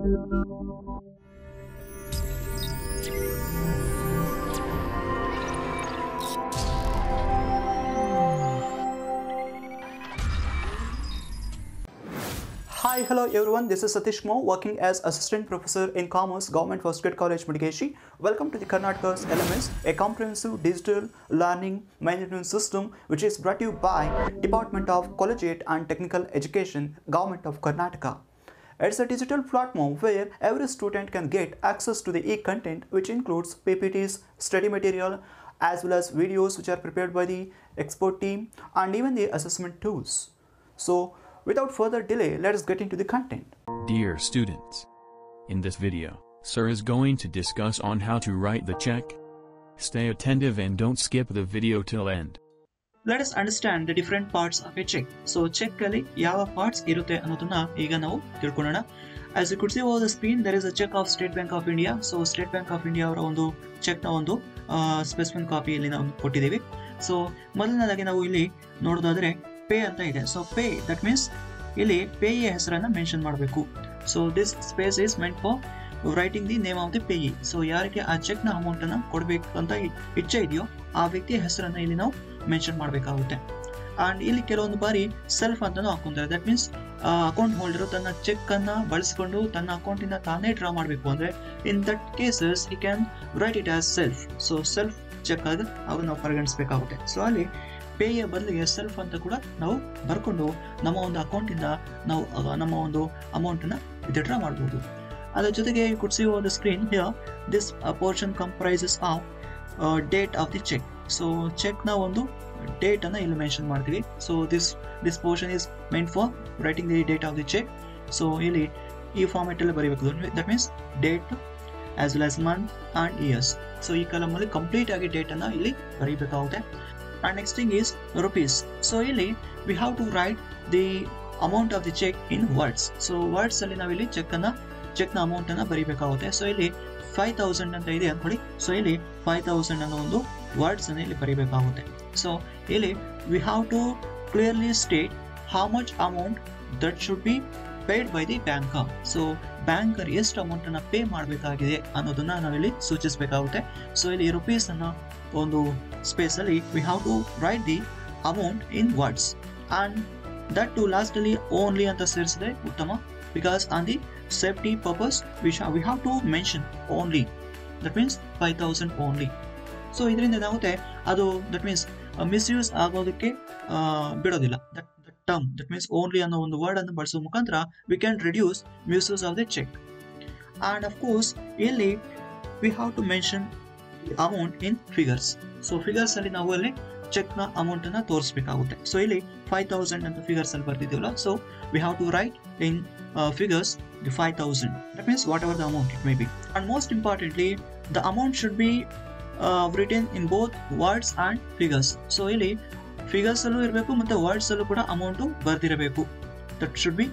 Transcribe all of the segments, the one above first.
Hi, hello everyone. This is Satish Mo, working as Assistant Professor in Commerce, Government First Grade College, Mudigeshi. Welcome to the Karnataka's LMS, a comprehensive digital learning management system which is brought to you by Department of Collegiate and Technical Education, Government of Karnataka. It's a digital platform where every student can get access to the e-content which includes PPTs, study material, as well as videos which are prepared by the expert team and even the assessment tools. So, without further delay, let us get into the content. Dear students. In this video, Sir is going to discuss on how to write the check. Stay attentive and don't skip the video till end. Let us understand the different parts of a check. So, cheque ಅಲ್ಲಿ ಯಾವ parts ಇರುತ್ತೆ ಅನ್ನೋದನ್ನ ಈಗ ನಾವು ತಿಳ್ಕೊಳ್ಳೋಣ as you could see over the screen there is a cheque of State Bank of India so State Bank of India ಅವರ ಒಂದು check ನ ಒಂದು ಸ್ಪೆಸಿಫಿಕ್ ಕಾಪಿಯಲ್ಲಿ ನಾವು ಕೊಟ್ಟಿದ್ದೀವಿ ಸೊ ಮೊದಲನೇದಾಗಿ ನಾವು ಇಲ್ಲಿ ನೋಡೋದಾದ್ರೆ ಪೇ ಅಂತ ಇದೆ ಸೊ ಪೇ ದಟ್ ಮೀನ್ಸ್ ಇಲ್ಲಿ ಪೇಯಿಯ ಹೆಸರನ್ನ ಮೆನ್ಷನ್ ಮಾಡಬೇಕು so this space is meant for writing the name of the payee so ಯಾರಿಗೆ ಆ ಚೆಕ್ ನ ಅಮೌಂಟ್ ಅನ್ನ ಕೊಡಬೇಕು ಅಂತ ಇಚ್ಛೆ ಇದೆಯೋ ಆ ವ್ಯಕ್ತಿಯ ಹೆಸರನ್ನ ಇಲ್ಲಿ ನಾವು ಮೆನ್ಷನ್ ಮಾಡಬೇಕಾಗುತ್ತೆ ಅಂಡ್ ಇಲ್ಲಿ ಕೆಲವೊಂದು ಬಾರಿ ಸೆಲ್ಫ್ ಅಂತಾನು ಹಾಕೊಂತಾರೆ ದಟ್ ಮೀನ್ಸ್ ಅಕೌಂಟ್ ಹೋಲ್ಡರ್ ತನ್ನ ಚೆಕ್ ಅನ್ನ ಬಳಸಿಕೊಂಡು ತನ್ನ ಅಕೌಂಟ್ ಇಂದ ತಾನೇ ಡ್ರಾ ಮಾಡಬೇಕು ಅಂದ್ರೆ ಇನ್ ದಟ್ ಕೇಸಸ್ ಈ can write it as self so self cheque ಆಗ ಅವಾಗ ನಾವು ಪರಿಗಣಿಸಬೇಕಾಗುತ್ತೆ ಸೊ ಅಲ್ಲಿ ಪೇಯ ಬದಲಿಗೆ ಸೆಲ್ಫ್ ಅಂತ ಕೂಡ ನಾವು ಬರ್ಕೊಂಡು ನಮ್ಮ ಒಂದು ಅಕೌಂಟ್ ಇಂದ ನಾವು ಅಹ್, ನಮ್ಮ ಒಂದು ಅಮೌಂಟ್ ಅನ್ನ ವಿತ್ಡ್ರಾ ಮಾಡಬಹುದು ಅದರ ಜೊತೆಗೆ you could see over the screen here this portion comprises of date of the cheque so cheque ನ ಒಂದು ಡೇಟ್ ಅನ್ನ ಇಲ್ಲಿ ಮೆನ್ಷನ್ ಮಾಡ್ತೀವಿ so this this portion is meant for writing the date of the cheque so ಇಲ್ಲಿ ಈ format ಅಲ್ಲಿ ಬರೀಬೇಕು that means date as well as month and years so ಈ ಕಾಲಮ್ ಅಲ್ಲಿ ಕಂಪ್ಲೀಟ್ ಆಗಿ ಡೇಟ್ ಅನ್ನ ಇಲ್ಲಿ ಬರೀಬೇಕಾಗುತ್ತೆ and next thing is rupees so ಇಲ್ಲಿ we have to write the amount of the cheque in words so words ಅಲ್ಲಿ ನಾವಿಲ್ಲಿ cheque ಅನ್ನ ಚೆಕ್ ನ ಅಮೌಂಟ್ ಅನ್ನ ಬರೀಬೇಕಾಗುತ್ತೆ ಸೊ ಇಲ್ಲಿ ಫೈವ್ ತೌಸಂಡ್ ಅಂತ ಇದೆ ಅನ್ಕೊಳ್ಳಿ ಸೊ ಇಲ್ಲಿ ಫೈವ್ ತೌಸಂಡ್ ಅನ್ನೋ ಒಂದು ವರ್ಡ್ಸ್ ಅನ್ನ ಇಲ್ಲಿ ಬರೀಬೇಕಾಗುತ್ತೆ ಸೊ ಇಲ್ಲಿ we have to clearly state how much amount that should be paid by the banker so banker ಎಷ್ಟು ಅಮೌಂಟ್ ಅನ್ನ ಪೇ ಮಾಡಬೇಕಾಗಿದೆ ಅನ್ನೋದನ್ನ ನಾವಿಲ್ಲಿ ಸೂಚಿಸಬೇಕಾಗುತ್ತೆ ಸೊ ಇಲ್ಲಿ ರುಪೀಸ್ ಅನ್ನ ಒಂದು ಸ್ಪೇಸ್ ಅಲ್ಲಿ we have to write the amount in words and that too last ಅಲ್ಲಿ ಓನ್ಲಿ ಅಂತ ಸೇರಿಸಿದ್ರೆ ಉತ್ತಮ because on the safety purpose we we have to mention only that means five thousand only so ಇದರಿಂದ ಏನಾಗುತ್ತೆ ಅದು that means misuse ಆಗೋದಕ್ಕೆ ಆ, ಬಿಡೋದಿಲ್ಲ that term that means only ಅನ್ನೋ ಒಂದು ವರ್ಡ್ ಅನ್ನು ಬಳಸೋ ಮುಖಾಂತರ we can reduce misuse of the cheque and of course ಇಲ್ಲಿ we have to mention amount in figures so figures ಅಲ್ಲಿ ನಾವು ಅಲ್ಲಿ ಚೆಕ್ ನ ಅಮೌಂಟ್ ಅನ್ನ ತೋರಿಸಬೇಕಾಗುತ್ತೆ ಸೊ ಇಲ್ಲಿ ಫೈವ್ ತೌಸಂಡ್ ಅಂತ ಫಿಗರ್ಸ್ ಅಲ್ಲಿ ಬರ್ತಿದ್ದೀವಲ್ಲ so we have to write in figures the five thousand that means whatever the amount it may be and most importantly the amount should be return in both words and figures so ಇಲ್ಲಿ figures ಅಲ್ಲೂ ಇರಬೇಕು ಮತ್ತೆ words ಅಲ್ಲೂ ಕೂಡ amount ಬರ್ದಿರಬೇಕು that should be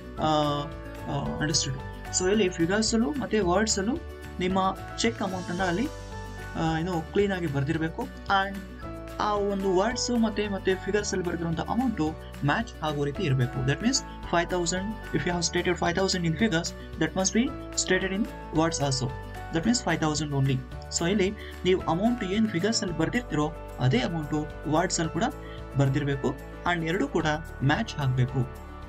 understood so ಇಲ್ಲಿ figures ಅಲ್ಲೂ ಮತ್ತೆ ವರ್ಡ್ಸ್ ಅಲ್ಲೂ ನಿಮ್ಮ ಚೆಕ್ ಅಮೌಂಟ್ ಅನ್ನ ಅಲ್ಲಿ ಆ, ಏನು ಕ್ಲೀನ್ ಆಗಿ ಬರ್ದಿರಬೇಕು ಅಂಡ್ ಆ ಒಂದು ವರ್ಡ್ಸ್ ಮತ್ತೆ ಮತ್ತೆ ಫಿಗರ್ಸ್ ಅಲ್ಲಿ ಬರೆದಿರುವಂತ ಅಮೌಂಟ್ ಮ್ಯಾಚ್ ಆಗೋ ರೀತಿ ಇರಬೇಕು that means five thousand if you have stated five thousand in figures that must be stated in words also that means five thousand only so ಇಲ್ಲಿ ನೀವು ಅಮೌಂಟ್ ಏನು ಫಿಗರ್ಸ್ ಅಲ್ಲಿ ಬರ್ದಿರ್ತೀರೋ ಅದೇ ಅಮೌಂಟು ವರ್ಡ್ಸ್ ಅಲ್ಲಿ ಕೂಡ ಬರ್ದಿರಬೇಕು ಅಂಡ್ ಎರಡು ಕೂಡ ಮ್ಯಾಚ್ ಆಗಬೇಕು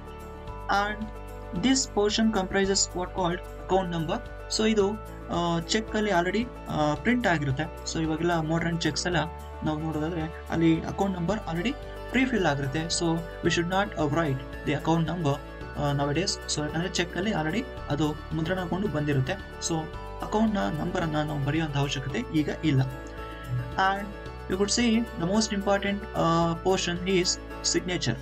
and this portion comprises what called account number so ಇದು ಚೆಕ್ ಅಲ್ಲಿ ಆಲ್ರೆಡಿ ಪ್ರಿಂಟ್ ಆಗಿರುತ್ತೆ ಸೊ ಇವಾಗೆಲ್ಲ ಮಾಡರ್ನ್ ಚೆಕ್ಸ್ ಎಲ್ಲ ನಾವು ನೋಡೋದಾದ್ರೆ ಅಲ್ಲಿ account number already pre fill ಆಗಿರುತ್ತೆ so we should not write the account number nowadays so ಯಾಕಂದ್ರೆ ಚೆಕ್ ಅಲ್ಲಿ ಆಲ್ರೆಡಿ ಅದು ಮುದ್ರಣಗೊಂಡು ಬಂದಿರುತ್ತೆ ಸೊ ಅಕೌಂಟ್ ನ ನಂಬರ್ ಅನ್ನ ನಾವು ಬರೆಯುವಂತ ಅವಶ್ಯಕತೆ ಈಗ ಇಲ್ಲ and you could see the most important portion is signature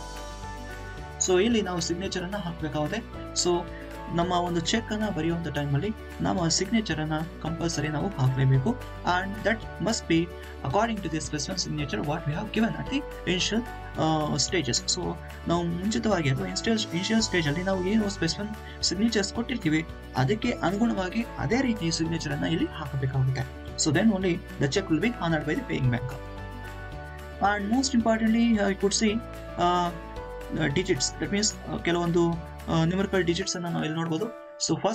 so ಇಲ್ಲಿ ನಾವು ಸಿಗ್ನೇಚರ್ ಅನ್ನ ಹಾಕಬೇಕಾಗುತ್ತೆ ಸೊ ನಮ್ಮ ಒಂದು ಚೆಕ್ ಅನ್ನ ಬರೆಯುವಂತ ಟೈಮಲ್ಲಿ ನಮ್ಮ ಸಿಗ್ನೇಚರ್ ಅನ್ನ ಕಂಪಲ್ಸರಿ ನಾವು ಹಾಕಲೇಬೇಕು and that must be according to the specific signature what we have given at the initial stages so ನಾವು ಮುಂಚಿತವಾಗಿ ಅಥವಾ ಇನ್ಸ್ಟೇಜ್ ಇನಿಷಿಯಲ್ ಸ್ಟೇಜ್ ಅಲ್ಲಿ ನಾವು ಏನು ಸ್ಪೆಸಿಫಿಕ್ ಸಿಗ್ನೇಚರ್ಸ್ ಕೊಟ್ಟಿರ್ತೀವಿ ಅದಕ್ಕೆ ಅನುಗುಣವಾಗಿ ಅದೇ ರೀತಿ ಸಿಗ್ನೇಚರ್ ಅನ್ನ ಇಲ್ಲಿ ಹಾಕಬೇಕಾಗುತ್ತೆ so then only the cheque will be honoured by the paying bank and most importantly I could see digits that means ಕೆಲವೊಂದು ನ್ಯೂಮರಿಕಲ್ ಡಿಜಿಟ್ಸ್ ಅನ್ನ ನಾವು ಇಲ್ಲಿ ನೋಡ್ಬೋದು so first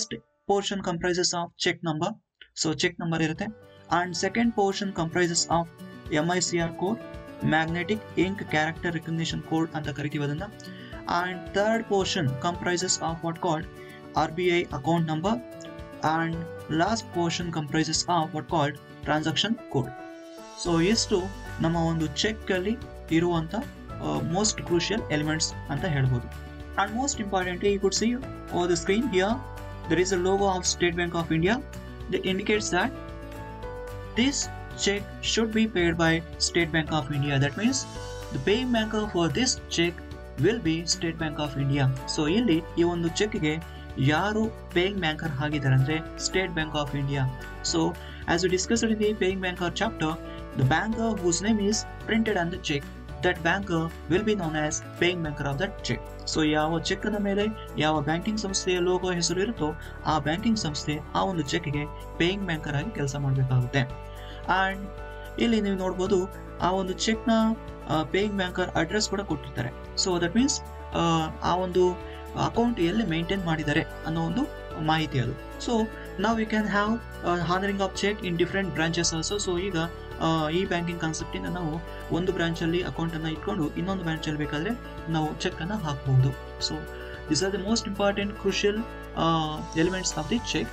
portion comprises of check number so check number ಇರುತ್ತೆ and second portion comprises of MICR code magnetic ink character recognition code ಅಂತ ಕರಿತೀವಿ ಅದನ್ನ and third portion comprises of what called RBI account number and last portion comprises of what called transaction code so ಇಷ್ಟು ನಮ್ಮ ಒಂದು check ಅಲ್ಲಿ ಇರುವಂತ most crucial elements ಅಂತ ಹೇಳ್ಬೋದು and most importantly you could see over the screen here there is a logo of State Bank of India the indicates that this cheque should be paid by State Bank of India that means the paying banker for this cheque will be State Bank of India so ಇಲ್ಲಿ ಈ ಒಂದು ಚೆಕ್ಗೆ ಯಾರು paying banker ಆಗಿದ್ದಾರೆ ಅಂದ್ರೆ State Bank of India so as you discussed in the paying banker chapter the banker whose name is printed on the check that banker will be known as paying banker of that check so ಯಾವ cheque ನ ಮೇಲೆ ಯಾವ banking ಸಂಸ್ಥೆಯ logo ಹೆಸರು ಇರುತ್ತೋ ಆ banking ಸಂಸ್ಥೆ ಆ ಒಂದು ಚೆಕ್ಗೆ ಪೇಯಿಂಗ್ ಬ್ಯಾಂಕರ್ ಆಗಿ ಕೆಲಸ ಮಾಡಬೇಕಾಗುತ್ತೆ ಅಂಡ್ ಇಲ್ಲಿ ನೀವು ನೋಡ್ಬೋದು ಆ ಒಂದು ಚೆಕ್ ನ ಪೇಯಿಂಗ್ ಬ್ಯಾಂಕರ್ ಅಡ್ರೆಸ್ ಕೂಡ ಕೊಟ್ಟಿರ್ತಾರೆ ಸೊ ದಟ್ ಮೀನ್ಸ್ ಆ ಒಂದು ಅಕೌಂಟ್ ಎಲ್ಲಿ ಮೇಂಟೈನ್ ಮಾಡಿದ್ದಾರೆ ಅನ್ನೋ ಒಂದು ಮಾಹಿತಿ ಅದು ಸೊ ನಾವು you can have honouring of cheque in different branches also so ಈಗ ಈ ಬ್ಯಾಂಕಿಂಗ್ ಕಾನ್ಸೆಪ್ಟ್ ಇಂದ ನಾವು ಒಂದು ಬ್ರಾಂಚ್ ಅಲ್ಲಿ ಅಕೌಂಟ್ ಅನ್ನ ಇಟ್ಕೊಂಡು ಇನ್ನೊಂದು ಬ್ರಾಂಚ್ ಅಲ್ಲಿ ಬೇಕಾದ್ರೆ ನಾವು ಚೆಕ್ ಅನ್ನ ಹಾಕಬಹುದು so this are the most important crucial elements of the cheque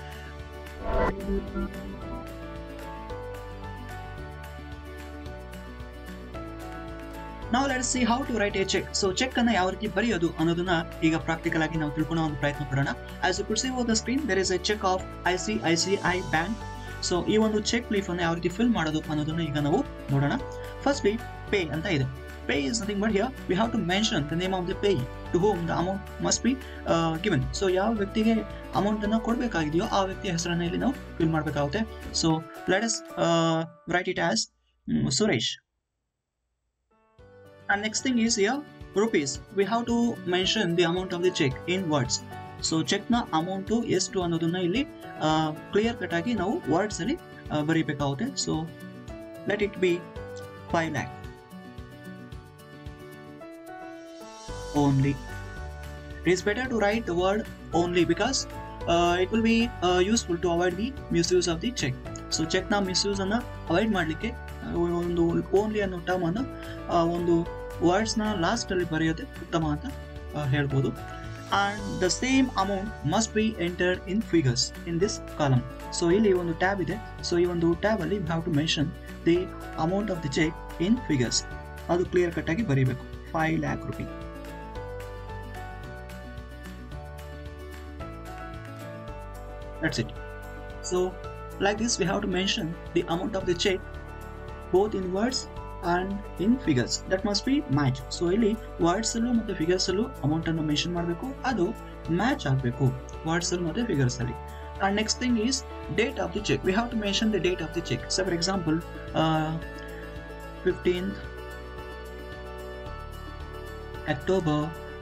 ನಾವು let see how to write a cheque so cheque ಅನ್ನ ಯಾವ ರೀತಿ ಬರೆಯೋದು ಅನ್ನೋದನ್ನ ಈಗ ಪ್ರಾಕ್ಟಿಕಲ್ ಆಗಿ ನಾವು ತಿಳ್ಕೊಳ್ಳೋ ಒಂದು ಪ್ರಯತ್ನ ಪಡೋಣ as you could see the screen there is a cheque of I C I C I bank so ಈ ಒಂದು ಚೆಕ್ ಲೀಫ್ ಅನ್ನು ಯಾವ ರೀತಿ ಫಿಲ್ ಮಾಡೋದು ಅನ್ನೋದನ್ನ ಈಗ ನಾವು ನೋಡೋಣ ಫಸ್ಟ್ಲಿ ಪೇ ಅಂತ ಇದೆ pay is nothing but here we have to mention the name of the pay to whom the amount must be given so ಯಾವ ವ್ಯಕ್ತಿಗೆ ಅಮೌಂಟ್ ಅನ್ನ ಕೊಡಬೇಕಾಗಿದೆಯೋ ಆ ವ್ಯಕ್ತಿಯ ಹೆಸರನ್ನ ಇಲ್ಲಿ ನಾವು ಫಿಲ್ ಮಾಡಬೇಕಾಗುತ್ತೆ so let us write it as Suresh And next thing is here rupees. We have to mention the amount of the check in words. So ಚೆಕ್ನ ಅಮೌಂಟು ಎಷ್ಟು ಅನ್ನೋದನ್ನ ಇಲ್ಲಿ ಕ್ಲಿಯರ್ ಕಟ್ ಆಗಿ ನಾವು ವರ್ಡ್ಸ್ ಅಲ್ಲಿ ಬರೀಬೇಕಾಗುತ್ತೆ so let it be five lakh only it is better to write the word only because it will be useful to avoid the misuse of the cheque so ಚೆಕ್ನ misuse ಅನ್ನ avoid ಮಾಡಲಿಕ್ಕೆ ಒಂದು only ಅನ್ನೋ term ಅನ್ನು ಒಂದು ವರ್ಡ್ಸ್ನ last ಅಲ್ಲಿ ಬರೆಯೋದೇ ಉತ್ತಮ ಅಂತ ಹೇಳ್ಬೋದು and the same amount must be entered in figures in this column so ಇಲ್ಲಿ ಒಂದು ಟ್ಯಾಬ್ ಇದೆ ಸೊ ಈ ಒಂದು ಟ್ಯಾಬ್ ಅಲ್ಲಿ have to mention the amount of the cheque in figures ಅದು ಕ್ಲಿಯರ್ ಕಟ್ ಆಗಿ ಬರೀಬೇಕು five lakh rupee That's it. So, like this, we have to mention the amount of the check both in words and in figures. That must be match. So, ಇಲ್ಲಿ words ಅಲ್ಲೂ ಮತ್ತೆ figures ಅಲ್ಲೂ amount ಅನ್ನು mention ಮಾಡಬೇಕು ಅದು match ಆಗಬೇಕು words ಅಲ್ಲಿ ಮತ್ತೆ ಫಿಗರ್ಸ್ ಅಲ್ಲಿ And next thing is date of the check. We have to mention the date of the check. So, for example, uh, 15th October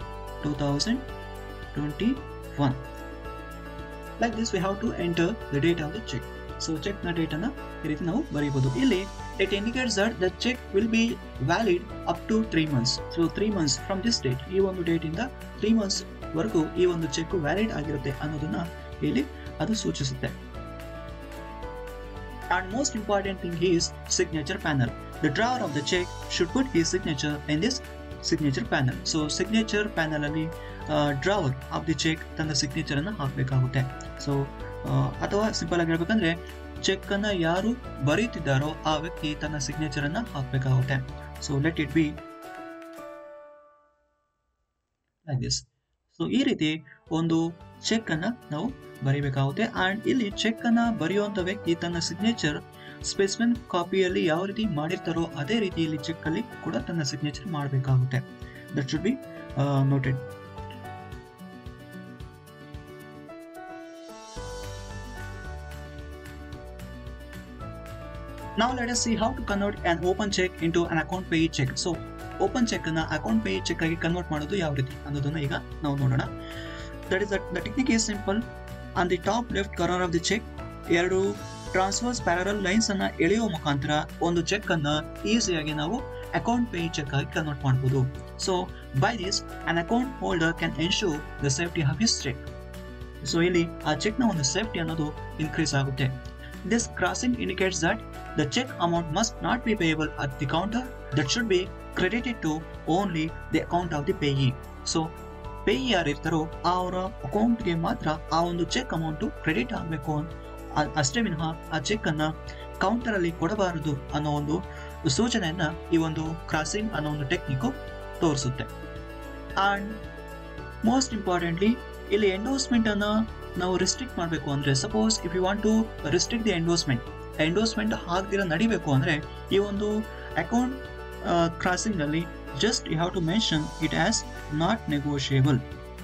2021. Like this we have to enter the date of the cheque so cheque ನ date ಅನ್ನ ಈ ರೀತಿ ನಾವು ಬರೀಬಹುದು ಇಲ್ಲಿ it indicates that the cheque will be valid up to three months so three months from this date ಈ ಒಂದು date ಇಂದ ತ್ರೀ ಮಂತ್ಸ್ ವರೆಗೂ ಈ ಒಂದು ಚೆಕ್ ವ್ಯಾಲಿಡ್ ಆಗಿರುತ್ತೆ ಅನ್ನೋದನ್ನ ಇಲ್ಲಿ ಅದು ಸೂಚಿಸುತ್ತೆ And most important thing is signature panel. The drawer of the check should put his signature in this signature panel. So signature panel ಅಲ್ಲಿ ಡ್ರಾವರ್ ಆಫ್ ದಿ ಚೆಕ್ ತನ್ನ ಸಿಗ್ನೇಚರ್ ಅನ್ನ ಹಾಕಬೇಕಾಗುತ್ತೆ ಸೊ ಅಥವಾ ಸಿಂಪಲ್ ಆಗಿ ಹೇಳ್ಬೇಕಂದ್ರೆ ಚೆಕ್ ಅನ್ನ ಯಾರು ಬರೀತಿದ್ದಾರೋ ಆ ವ್ಯಕ್ತಿ ತನ್ನ ಸಿಗ್ನೇಚರ್ ಅನ್ನ ಹಾಕಬೇಕಾಗುತ್ತೆ so let it be like this so ಈ ರೀತಿ ಒಂದು ಚೆಕ್ ಅನ್ನ ನಾವು ಬರೀಬೇಕಾಗುತ್ತೆ ಅಂಡ್ ಇಲ್ಲಿ ಚೆಕ್ ಅನ್ನ ಬರೆಯುವಂತ ವ್ಯಕ್ತಿ ತನ್ನ ಸಿಗ್ನೇಚರ್ ಸ್ಪೆಸಿಫಿಕ್ ಕಾಪಿಯಲ್ಲಿ ಯಾವ ರೀತಿ ಮಾಡಿರ್ತಾರೋ ಅದೇ ರೀತಿ ಇಲ್ಲಿ ಚೆಕ್ ಅಲ್ಲಿ ಕೂಡ ತನ್ನ ಸಿಗ್ನೇಚರ್ ಮಾಡಬೇಕಾಗುತ್ತೆ that should be noted Now let us see how to convert an open check into an account pay check. So open cheque ಅನ್ನ ಅಕೌಂಟ್ ಪೇ ಚೆಕ್ ಆಗಿ ಕನ್ವರ್ಟ್ ಮಾಡೋದು ಯಾವ ರೀತಿ ಅನ್ನೋದನ್ನ ಈಗ ನಾವು ನೋಡೋಣ that is the technique is simple on the top left corner of the cheque ಎರಡು ಟ್ರಾನ್ಸ್ಫರ್ಸ್ ಪ್ಯಾರಲ್ ಲೈನ್ಸ್ ಅನ್ನ ಎಳೆಯುವ ಮುಖಾಂತರ ಒಂದು ಚೆಕ್ ಅನ್ನ ಈಸಿಯಾಗಿ ನಾವು ಅಕೌಂಟ್ ಪೇ ಚೆಕ್ ಆಗಿ ಕನ್ವರ್ಟ್ ಮಾಡಬಹುದು so by this an account holder can ensure the safety of his cheque so ಇಲ್ಲಿ ಆ ಚೆಕ್ನ ಒಂದು ಸೇಫ್ಟಿ ಅನ್ನೋದು ಇನ್ಕ್ರೀಸ್ ಆಗುತ್ತೆ this crossing indicates that the cheque amount must not be payable at the counter that should be credited to only the account of the payee so payee ಯಾರು ಇರ್ತಾರೋ ಅವರ ಅಕೌಂಟ್ಗೆ ಮಾತ್ರ ಆ ಒಂದು ಚೆಕ್ ಅಮೌಂಟು ಕ್ರೆಡಿಟ್ ಆಗಬೇಕು ಅಷ್ಟೇ ವಿನಃ ಆ ಚೆಕ್ ಅನ್ನ ಕೌಂಟರ್ ಅಲ್ಲಿ ಕೊಡಬಾರದು ಅನ್ನೋ ಒಂದು ಸೂಚನೆಯನ್ನ ಈ ಒಂದು ಕ್ರಾಸಿಂಗ್ ಅನ್ನೋ ಒಂದು ಟೆಕ್ನಿಕ್ ತೋರಿಸುತ್ತೆ ಅಂಡ್ ಮೋಸ್ಟ್ ಇಂಪಾರ್ಟೆಂಟ್ಲಿ ಇಲ್ಲಿ ಎಂಡೋಸ್ಮೆಂಟ್ ಅನ್ನ ನಾವು ರಿಸ್ಟ್ರಿಕ್ಟ್ ಮಾಡಬೇಕು ಅಂದ್ರೆ suppose if you want to restrict the endorsement endorsement ಹಾಕ್ದಿರ ನಡಿಬೇಕು ಅಂದ್ರೆ ಈ ಒಂದು ಅಕೌಂಟ್ ಕ್ರಾಸಿಂಗ್ ಅಲ್ಲಿ just you have to mention it as not negotiable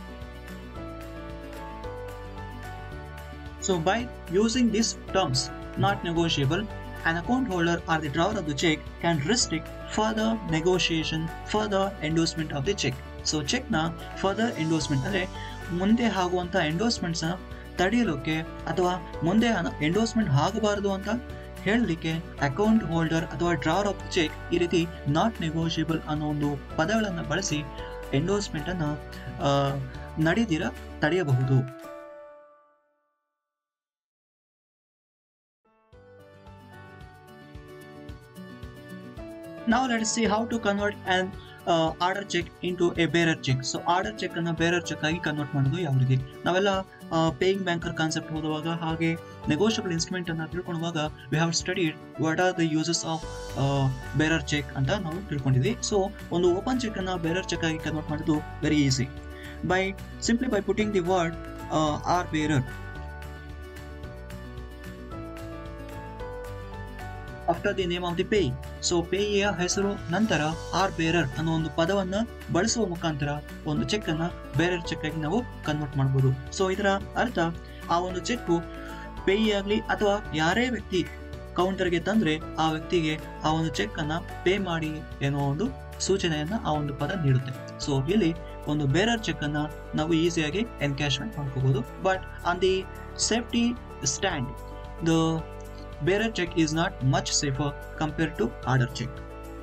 So by using these terms, not negotiable, an account holder or the drawer of the check can restrict further negotiation, further endorsement of the check. So ಚೆಕ್ನ further endorsement ಅಂದರೆ ಮುಂದೆ ಆಗುವಂಥ ಎಂಡೋರ್ಸ್ಮೆಂಟ್ಸ್ನ ತಡೆಯಲಿಕ್ಕೆ ಅಥವಾ ಮುಂದೆ endorsement ಆಗಬಾರದು ಅಂತ ಹೇಳಲಿಕ್ಕೆ account holder ಅಥವಾ ಡ್ರಾವರ್ ಆಫ್ ಚೆಕ್ ಈ ರೀತಿ ನಾಟ್ ನೆಗೋಷಿಯಬಲ್ ಅನ್ನೋ ಒಂದು ಪದಗಳನ್ನು ಬಳಸಿ ಎಂಡೋರ್ಸ್ಮೆಂಟನ್ನು ನಡೆದಿರ ತಡೆಯಬಹುದು now let us see how to convert an uh, order check into a bearer check so order cheque ಅನ್ನ ಬೇರರ್ ಚೆಕ್ ಆಗಿ ಕನ್ವರ್ಟ್ ಮಾಡೋದು ಯಾವ ರೀತಿ ನಾವೆಲ್ಲ ಪೇಯಿಂಗ್ ಬ್ಯಾಂಕರ್ ಕಾನ್ಸೆಪ್ಟ್ ಓದುವಾಗ ಹಾಗೆ ನೆಗೋಷಿಯಬಲ್ ಇನ್ಸ್ಟ್ರೂಮೆಂಟ್ ಅನ್ನ ತಿಳ್ಕೊಳ್ಳುವಾಗ we have studied what are the uses of bearer cheque ಅಂತ ನಾವು ತಿಳ್ಕೊಂಡಿದ್ವಿ ಸೊ ಒಂದು ಓಪನ್ ಚೆಕ್ ಅನ್ನ ಬೇರರ್ ಚೆಕ್ ಆಗಿ ಕನ್ವರ್ಟ್ ಮಾಡೋದು very easy by simply by putting the word or bearer after the name of the pay so ಪೇಯಿಯ ಹೆಸರು ನಂತರ ಆರ್ ಬೇರರ್ ಅನ್ನೋ ಒಂದು ಪದವನ್ನ ಬಳಸುವ ಮುಖಾಂತರ ಒಂದು ಚೆಕ್ ಅನ್ನ ಬೇರರ್ ಚೆಕ್ ಆಗಿ ನಾವು ಕನ್ವರ್ಟ್ ಮಾಡಬಹುದು ಸೊ ಇದರ ಅರ್ಥ ಆ ಒಂದು ಚೆಕ್ ಪೇಯಿ ಆಗ್ಲಿ ಅಥವಾ ಯಾರೇ ವ್ಯಕ್ತಿ ಕೌಂಟರ್ಗೆ ತಂದ್ರೆ ಆ ವ್ಯಕ್ತಿಗೆ ಆ ಒಂದು ಚೆಕ್ ಅನ್ನ ಪೇ ಮಾಡಿ ಏನೋ ಒಂದು ಸೂಚನೆಯನ್ನ ಆ ಒಂದು ಪದ ನೀಡುತ್ತೆ ಸೊ ಇಲ್ಲಿ ಒಂದು ಬೇರರ್ ಚೆಕ್ ಅನ್ನ ನಾವು ಈಸಿಯಾಗಿ ಎನ್ಕ್ಯಾಶ್ಮೆಂಟ್ ಮಾಡ್ಕೋಬಹುದು but on the safety stand the bearer check is not much safer compared to order check.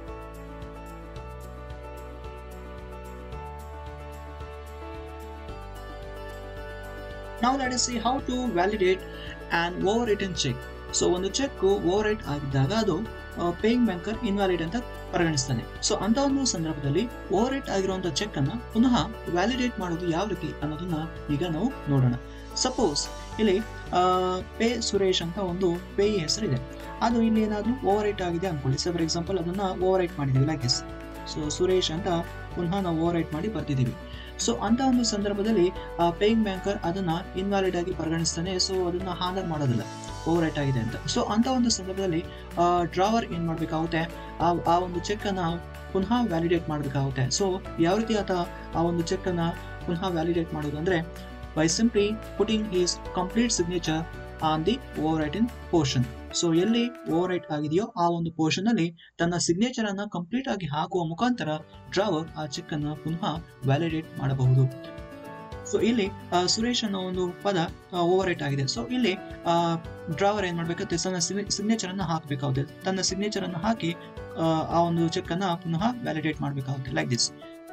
Now let us see how to validate an overwritten check. So ಒಂದು cheque overwrite ಆಗಿದ್ದಾಗ ಅದು paying banker invalid ಅಂತ ಪರಿಗಣಿಸ್ತಾನೆ so ಅಂತ ಒಂದು ಸಂದರ್ಭದಲ್ಲಿ over overwrite ಆಗಿರುವಂತಹ cheque ಅನ್ನ ಪುನಃ ವ್ಯಾಲಿಡೇಟ್ ಮಾಡೋದು ಯಾವ ರೀತಿ ಅನ್ನೋದನ್ನ ಈಗ ನಾವು ನೋಡೋಣ ಸಪೋಸ್ ಇಲ್ಲಿ ಪೇ ಸುರೇಶ್ ಅಂತ ಒಂದು ಪೇಯಿ ಹೆಸರಿದೆ ಅದು ಇಲ್ಲಿ ಏನಾದರೂ ಓವರ್ ರೈಟ್ ಆಗಿದೆ ಅನ್ಕೊಳ್ಳಿ ಸೊ ಫಾರ್ ಎಕ್ಸಾಂಪಲ್ ಅದನ್ನ ಓವರ್ ರೈಟ್ ಮಾಡಿದ್ದೀವಿ ಲೈಕ್ ಎಸ್ ಸೊ ಸುರೇಶ್ ಅಂತ ಪುನಃ ನಾವು ಓವರ್ ರೈಟ್ ಮಾಡಿ ಬರ್ತಿದ್ದೀವಿ ಸೊ ಅಂತ ಒಂದು ಸಂದರ್ಭದಲ್ಲಿ ಪೇಯಿಂಗ್ ಬ್ಯಾಂಕರ್ ಅದನ್ನ ಇನ್ವ್ಯಾಲಿಡ್ ಆಗಿ ಪರಿಗಣಿಸ್ತಾನೆ ಸೊ ಅದನ್ನ ಹಾನರ್ ಮಾಡೋದಿಲ್ಲ ಓವರ್ ರೈಟ್ ಆಗಿದೆ ಅಂತ ಸೊ ಅಂತ ಒಂದು ಸಂದರ್ಭದಲ್ಲಿ ಡ್ರಾವರ್ ಏನ್ ಮಾಡ್ಬೇಕಾಗುತ್ತೆ ಆ ಆ ಒಂದು ಚೆಕ್ ಅನ್ನ ಪುನಃ ವ್ಯಾಲಿಡೇಟ್ ಮಾಡಬೇಕಾಗುತ್ತೆ ಸೊ ಯಾವ ರೀತಿ ಆತ ಆ ಒಂದು ಚೆಕ್ ಅನ್ನ ಪುನಃ ವ್ಯಾಲಿಡೇಟ್ ಮಾಡೋದು ಅಂದ್ರೆ by simply putting his complete signature on the overwritten portion so ಎಲ್ಲಿ ಓವರ್ ರೈಟ್ ಆಗಿದೆಯೋ ಆ ಒಂದು ಪೋರ್ಷನ್ ಅಲ್ಲಿ ತನ್ನ ಸಿಗ್ನೇಚರ್ ಅನ್ನ ಕಂಪ್ಲೀಟ್ ಆಗಿ ಹಾಕುವ ಮುಖಾಂತರ ಡ್ರಾವರ್ ಆ ಚೆಕ್ ಅನ್ನ ಪುನಃ ವ್ಯಾಲಿಡೇಟ್ ಮಾಡಬಹುದು ಸೊ ಇಲ್ಲಿ ಸುರೇಶ್ ಅನ್ನೋ ಒಂದು ಪದ ಓವರ್ ರೈಟ್ ಆಗಿದೆ ಸೊ ಇಲ್ಲಿ ಡ್ರಾವರ್ ಏನ್ ಮಾಡ್ಬೇಕಾಗುತ್ತೆ ತನ್ನ ಸಿಗ್ನೇಚರ್ ಅನ್ನ ಹಾಕಬೇಕಾಗುತ್ತೆ ತನ್ನ ಸಿಗ್ನೇಚರ್ ಅನ್ನ ಹಾಕಿ ಆ ಒಂದು ಚೆಕ್ ಅನ್ನ ಪುನಃ ವ್ಯಾಲಿಡೇಟ್ ಮಾಡಬೇಕಾಗುತ್ತೆ ಲೈಕ್ ದಿಸ್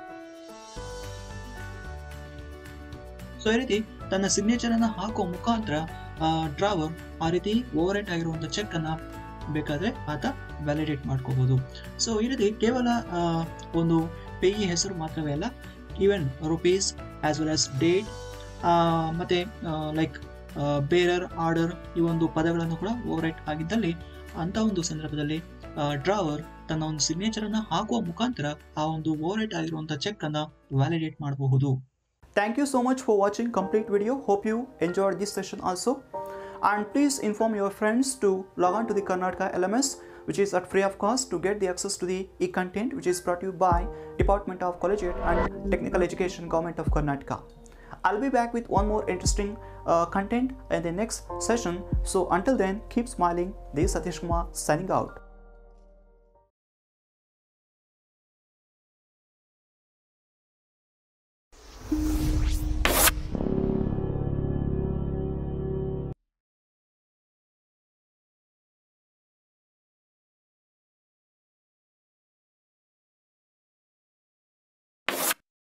ಸೊ ಈ ರೀತಿ ತನ್ನ ಸಿಗ್ನೇಚರ್ ಅನ್ನ ಹಾಕುವ ಮುಖಾಂತರ ಡ್ರಾವರ್ ಆ ರೀತಿ ಓವರ್ ರೈಟ್ ಆಗಿರುವಂತ ಚೆಕ್ ಅನ್ನ ಬೇಕಾದ್ರೆ ಆತ ವ್ಯಾಲಿಡೇಟ್ ಮಾಡ್ಕೋಬಹುದು ಸೊ ಈ ರೀತಿ ಕೇವಲ ಒಂದು ಪೇಯಿ ಹೆಸರು ಮಾತ್ರವೇ ಅಲ್ಲ even rupees as well as date ಮತ್ತೆ ಲೈಕ್ ಬೇರರ್ ಆರ್ಡರ್ ಈ ಒಂದು ಪದಗಳನ್ನು ಕೂಡ ಓವರ್ ರೈಟ್ ಆಗಿದ್ದಲ್ಲಿ ಅಂತ ಒಂದು ಸಂದರ್ಭದಲ್ಲಿ ಡ್ರಾವರ್ ತನ್ನ ಒಂದು ಸಿಗ್ನೇಚರ್ ಅನ್ನ ಹಾಕುವ ಮುಖಾಂತರ ಆ ಒಂದು ಓವರ್ ರೈಟ್ ಆಗಿರುವಂತಹ ಚೆಕ್ ಅನ್ನ ವ್ಯಾಲಿಡೇಟ್ ಮಾಡಬಹುದು Thank you so much for watching complete video. Hope you enjoyed this session also. And please inform your friends to log on to the Karnataka LMS which is at free of cost to get the access to the e-content which is brought to you by Department of Collegiate and Technical Education Government of Karnataka. I'll be back with one more interesting uh, content in the next session. So until then, keep smiling. This is Satish Kumar signing out.